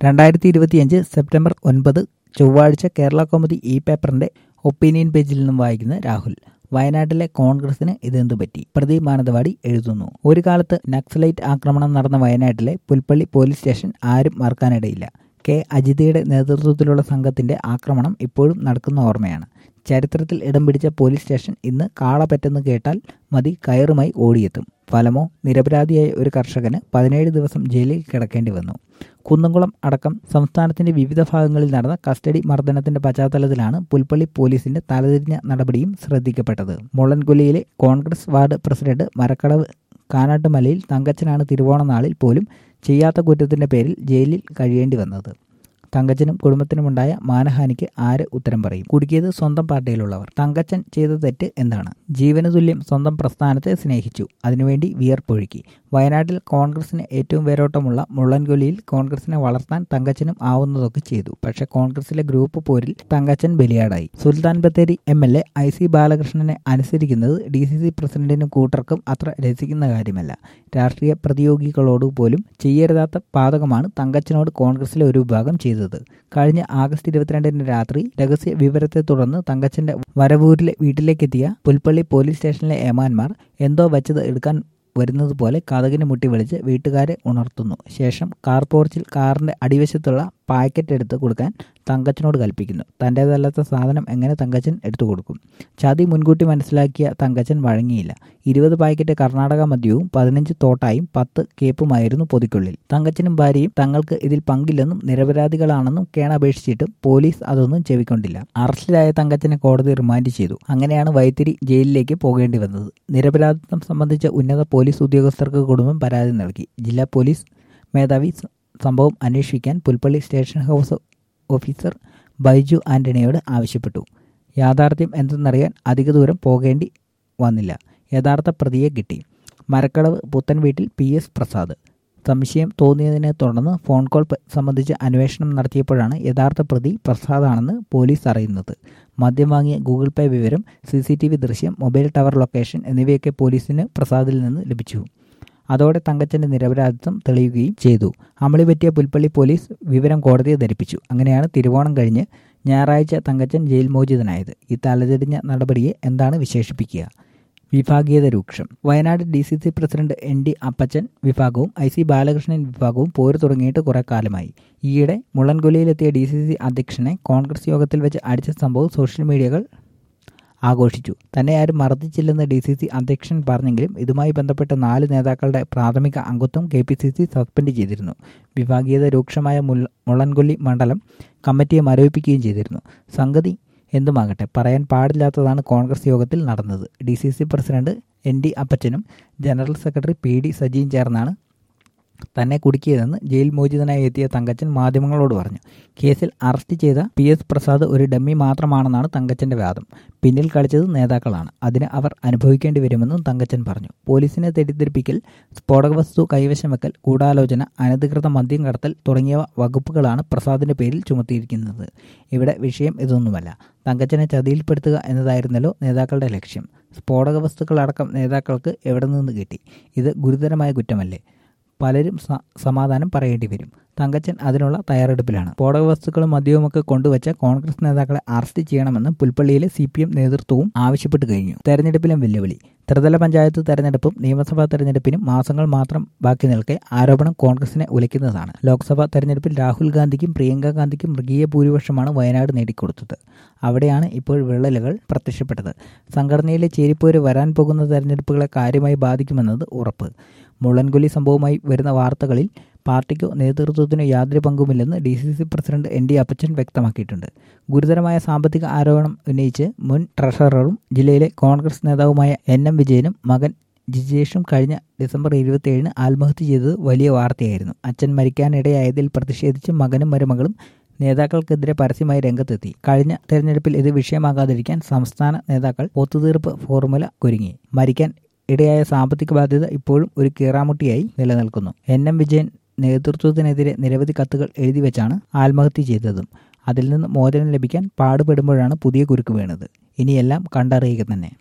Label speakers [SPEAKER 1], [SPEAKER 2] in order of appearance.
[SPEAKER 1] രണ്ടായിരത്തി ഇരുപത്തിയഞ്ച് സെപ്റ്റംബർ ഒൻപത് ചൊവ്വാഴ്ച കേരള കോമഡി ഇ പേപ്പറിന്റെ ഒപ്പീനിയൻ പേജിൽ നിന്നും വായിക്കുന്ന രാഹുൽ വയനാട്ടിലെ കോൺഗ്രസിന് ഇതെന്തു പറ്റി പ്രദീപ് മാനന്തവാടി എഴുതുന്നു ഒരു കാലത്ത് നക്സലൈറ്റ് ആക്രമണം നടന്ന വയനാട്ടിലെ പുൽപ്പള്ളി പോലീസ് സ്റ്റേഷൻ ആരും മറക്കാനിടയില്ല കെ അജിതയുടെ നേതൃത്വത്തിലുള്ള സംഘത്തിന്റെ ആക്രമണം ഇപ്പോഴും നടക്കുന്ന ഓർമ്മയാണ് ചരിത്രത്തിൽ ഇടം പിടിച്ച പോലീസ് സ്റ്റേഷൻ ഇന്ന് കാളപറ്റെന്ന് കേട്ടാൽ മതി കയറുമായി ഓടിയെത്തും ഫലമോ നിരപരാധിയായ ഒരു കർഷകന് പതിനേഴ് ദിവസം ജയിലിൽ കിടക്കേണ്ടി വന്നു കുന്നംകുളം അടക്കം സംസ്ഥാനത്തിന്റെ വിവിധ ഭാഗങ്ങളിൽ നടന്ന കസ്റ്റഡി മർദ്ദനത്തിന്റെ പശ്ചാത്തലത്തിലാണ് പുൽപ്പള്ളി പോലീസിന്റെ തലതിരിഞ്ഞ നടപടിയും ശ്രദ്ധിക്കപ്പെട്ടത് മുള്ളൻകൊല്ലിയിലെ കോൺഗ്രസ് വാർഡ് പ്രസിഡന്റ് മരക്കടവ് കാനാട്ടുമലയിൽ തങ്കച്ചനാണ് തിരുവോണ നാളിൽ പോലും ചെയ്യാത്ത കുറ്റത്തിന്റെ പേരിൽ ജയിലിൽ കഴിയേണ്ടി വന്നത് തങ്കച്ചനും കുടുംബത്തിനുമുണ്ടായ മാനഹാനിക്ക് ആര് ഉത്തരം പറയും കുടുക്കിയത് സ്വന്തം പാർട്ടിയിലുള്ളവർ തങ്കച്ചൻ ചെയ്ത തെറ്റ് എന്താണ് ജീവന തുല്യം സ്വന്തം പ്രസ്ഥാനത്തെ സ്നേഹിച്ചു അതിനുവേണ്ടി വിയർപ്പൊഴുക്കി വയനാട്ടിൽ കോൺഗ്രസിന് ഏറ്റവും വേരോട്ടമുള്ള മുള്ളൻകൊല്ലിയിൽ കോൺഗ്രസിനെ വളർത്താൻ തങ്കച്ചനും ആവുന്നതൊക്കെ ചെയ്തു പക്ഷേ കോൺഗ്രസിലെ ഗ്രൂപ്പ് പോരിൽ തങ്കച്ചൻ ബലിയാടായി Sultan Bathery M L A I C ബാലകൃഷ്ണനെ അനുസരിക്കുന്നത് ഡി സി സി പ്രസിഡന്റിനും കൂട്ടർക്കും അത്ര രസിക്കുന്ന കാര്യമല്ല രാഷ്ട്രീയ പ്രതിയോഗികളോട് പോലും ചെയ്യരുതാത്ത പാതകമാണ് തങ്കച്ചനോട് കോൺഗ്രസിലെ ഒരു വിഭാഗം ചെയ്തത് കഴിഞ്ഞ ആഗസ്റ്റ് ഇരുപത്തിരണ്ടിന് രാത്രി രഹസ്യ വിവരത്തെ തുടർന്ന് തങ്കച്ചന്റെ വരവൂരിലെ വീട്ടിലേക്കെത്തിയ പുൽപ്പള്ളി പോലീസ് സ്റ്റേഷനിലെ ഏമാന്മാർ എന്തോ വച്ചത് എടുക്കാൻ വരുന്നത് പോലെ കഥകിന് മുട്ടി വിളിച്ച് വീട്ടുകാരെ ഉണർത്തുന്നു ശേഷം കാർ പോർച്ചിൽ കാറിന്റെ അടിവശത്തുള്ള പാക്കറ്റ് എടുത്ത് കൊടുക്കാൻ തങ്കച്ചനോട് കൽപ്പിക്കുന്നു തൻ്റേതല്ലാത്ത സാധനം എങ്ങനെ തങ്കച്ചൻ എടുത്തു കൊടുക്കും ചതി മുൻകൂട്ടി മനസ്സിലാക്കിയ തങ്കച്ചൻ വഴങ്ങിയില്ല ഇരുപത് പാക്കറ്റ് കർണാടക മദ്യവും പതിനഞ്ച് തോട്ടായും പത്ത് കേപ്പുമായിരുന്നു പൊതിക്കുള്ളിൽ തങ്കച്ചനും ഭാര്യയും തങ്ങൾക്ക് ഇതിൽ പങ്കില്ലെന്നും നിരപരാധികളാണെന്നും കേണപേക്ഷിച്ചിട്ടും പോലീസ് അതൊന്നും ചെവിക്കൊണ്ടില്ല അറസ്റ്റിലായ തങ്കച്ചനെ കോടതി റിമാൻഡ് ചെയ്തു അങ്ങനെയാണ് വൈത്തിരി ജയിലിലേക്ക് പോകേണ്ടി വന്നത് നിരപരാധിത്വം സംബന്ധിച്ച ഉന്നത പോലീസ് ഉദ്യോഗസ്ഥർക്ക് കുടുംബം പരാതി നൽകി ജില്ലാ പോലീസ് മേധാവി സംഭവം അന്വേഷിക്കാൻ Pulpally station house officer Baiju ആന്റണിയോട് ആവശ്യപ്പെട്ടു യാഥാർത്ഥ്യം എന്തെന്നറിയാൻ അധിക ദൂരം പോകേണ്ടി വന്നില്ല യഥാർത്ഥ പ്രതിയെ കിട്ടി മരക്കടവ് പുത്തൻ വീട്ടിൽ പി എസ് പ്രസാദ് സംശയം തോന്നിയതിനെ തുടർന്ന് ഫോൺ കോൾ സംബന്ധിച്ച് അന്വേഷണം നടത്തിയപ്പോഴാണ് യഥാർത്ഥ പ്രതി പ്രസാദാണെന്ന് പോലീസ് അറിയുന്നത് മദ്യം വാങ്ങിയ ഗൂഗിൾ പേ വിവരം സി സി ടി വി ദൃശ്യം മൊബൈൽ ടവർ ലൊക്കേഷൻ എന്നിവയൊക്കെ പോലീസിന് പ്രസാദിൽ നിന്ന് ലഭിച്ചു അതോടെ തങ്കച്ചന്റെ നിരപരാധിത്വം തെളിയുകയും ചെയ്തു അമളി പറ്റിയ പുൽപ്പള്ളി പോലീസ് വിവരം കോടതിയെ ധരിപ്പിച്ചു അങ്ങനെയാണ് തിരുവോണം കഴിഞ്ഞ് ഞായറാഴ്ച തങ്കച്ചൻ ജയിൽ മോചിതനായത് ഈ തലതിരിഞ്ഞ നടപടിയെ എന്താണ് വിശേഷിപ്പിക്കുക വിഭാഗീയത രൂക്ഷം Wayanad D C C president N D Appachan വിഭാഗവും ഐ സി ബാലകൃഷ്ണൻ വിഭാഗവും പോര് തുടങ്ങിയിട്ട് കുറെ കാലമായി ഈയിടെ മുള്ളൻകൊല്ലിയിലെത്തിയ ഡി സി സി അധ്യക്ഷനെ കോൺഗ്രസ് യോഗത്തിൽ വെച്ച് അടിച്ച സംഭവം സോഷ്യൽ മീഡിയകൾ ആഘോഷിച്ചു തന്നെ ആരും മർദ്ദിച്ചില്ലെന്ന് ഡി സി സി അധ്യക്ഷൻ പറഞ്ഞെങ്കിലും ഇതുമായി ബന്ധപ്പെട്ട നാല് നേതാക്കളുടെ പ്രാഥമിക അംഗത്വം K P C C suspend ചെയ്തിരുന്നു വിഭാഗീയത രൂക്ഷമായ മുള്ളൻകൊല്ലി മണ്ഡലം കമ്മിറ്റിയെ മരവിപ്പിക്കുകയും ചെയ്തിരുന്നു സംഗതി എന്തുമാകട്ടെ പറയാൻ പാടില്ലാത്തതാണ് കോൺഗ്രസ് യോഗത്തിൽ നടന്നത് D C C president N D അപ്പച്ചനും ജനറൽ സെക്രട്ടറി പി ഡി സജിയും ചേർന്നാണ് തന്നെ കുടുക്കിയതെന്ന് ജയിൽ മോചിതനായി എത്തിയ തങ്കച്ചൻ മാധ്യമങ്ങളോട് പറഞ്ഞു കേസിൽ അറസ്റ്റ് ചെയ്ത പി എസ് പ്രസാദ് ഒരു ഡമ്മി മാത്രമാണെന്നാണ് തങ്കച്ചന്റെ വാദം പിന്നിൽ കളിച്ചത് നേതാക്കളാണ് അതിന് അവർ അനുഭവിക്കേണ്ടി വരുമെന്നും തങ്കച്ചൻ പറഞ്ഞു പോലീസിനെ തെറ്റിദ്ധരിപ്പിക്കൽ സ്ഫോടക വസ്തു കൈവശം വെക്കൽ ഗൂഢാലോചന അനധികൃത മദ്യം കടത്തൽ തുടങ്ങിയ വകുപ്പുകളാണ് പ്രസാദിന്റെ പേരിൽ ചുമത്തിയിരിക്കുന്നത് ഇവിടെ വിഷയം ഇതൊന്നുമല്ല തങ്കച്ചനെ ചതിയിൽപ്പെടുത്തുക എന്നതായിരുന്നല്ലോ നേതാക്കളുടെ ലക്ഷ്യം സ്ഫോടക വസ്തുക്കളടക്കം നേതാക്കൾക്ക് എവിടെ നിന്ന് കിട്ടി ഇത് ഗുരുതരമായ കുറ്റമല്ലേ പലരും സമാധാനം പറയേണ്ടി വരും തങ്കച്ചൻ അതിനുള്ള തയ്യാറെടുപ്പിലാണ് സ്ഫോടക വസ്തുക്കളും മദ്യവുമൊക്കെ കൊണ്ടുവച്ച കോൺഗ്രസ് നേതാക്കളെ അറസ്റ്റ് ചെയ്യണമെന്ന് പുൽപ്പള്ളിയിലെ സി പി എം നേതൃത്വവും ആവശ്യപ്പെട്ടു കഴിഞ്ഞു തെരഞ്ഞെടുപ്പിലും വെല്ലുവിളി ത്രിതല പഞ്ചായത്ത് തെരഞ്ഞെടുപ്പും നിയമസഭാ തെരഞ്ഞെടുപ്പിനും മാസങ്ങൾ മാത്രം ബാക്കി നിൽക്കെ ആരോപണം കോൺഗ്രസിനെ ഉലയ്ക്കുന്നതാണ് ലോക്സഭാ തെരഞ്ഞെടുപ്പിൽ രാഹുൽ ഗാന്ധിക്കും പ്രിയങ്ക ഗാന്ധിക്കും മൃഗീയ ഭൂരിപക്ഷമാണ് വയനാട് നേടിക്കൊടുത്തത് അവിടെയാണ് ഇപ്പോൾ വിള്ളലുകൾ പ്രത്യക്ഷപ്പെട്ടത് സംഘടനയിലെ ചേരിപ്പോര് വരാൻ പോകുന്ന തെരഞ്ഞെടുപ്പുകളെ കാര്യമായി ബാധിക്കുമെന്നത് ഉറപ്പ് മുള്ളൻകൊല്ലി സംഭവവുമായി വരുന്ന വാർത്തകളിൽ പാർട്ടിക്കോ നേതൃത്വത്തിനോ യാതൊരു പങ്കുമില്ലെന്ന് D C C president N D Appachan വ്യക്തമാക്കിയിട്ടുണ്ട് ഗുരുതരമായ സാമ്പത്തിക ആരോപണം ഉന്നയിച്ച് മുൻ ട്രഷററും ജില്ലയിലെ കോൺഗ്രസ് നേതാവുമായ എൻ എം വിജയനും മകൻ ജിജേഷും കഴിഞ്ഞ ഡിസംബർ ഇരുപത്തിയേഴിന് ആത്മഹത്യ ചെയ്തത് വലിയ വാർത്തയായിരുന്നു അച്ഛൻ മരിക്കാനിടയായതിൽ പ്രതിഷേധിച്ച് മകനും മരുമകളും നേതാക്കൾക്കെതിരെ പരസ്യമായി രംഗത്തെത്തി കഴിഞ്ഞ തെരഞ്ഞെടുപ്പിൽ ഇത് വിഷയമാകാതിരിക്കാൻ സംസ്ഥാന നേതാക്കൾ ഒത്തുതീർപ്പ് ഫോർമുല ഒരുങ്ങി മരിക്കാൻ ഇടയായ സാമ്പത്തിക ബാധ്യത ഇപ്പോഴും ഒരു കീറാമുട്ടിയായി നിലനിൽക്കുന്നു എൻ എം വിജയൻ നേതൃത്വത്തിനെതിരെ നിരവധി കത്തുകൾ എഴുതി വെച്ചാണ് ആത്മഹത്യ ചെയ്തതും അതിൽ നിന്ന് മോചനം ലഭിക്കാൻ പാടുപെടുമ്പോഴാണ് പുതിയ കുരുക്ക് വീണത് ഇനിയെല്ലാം കണ്ടറിയുക തന്നെ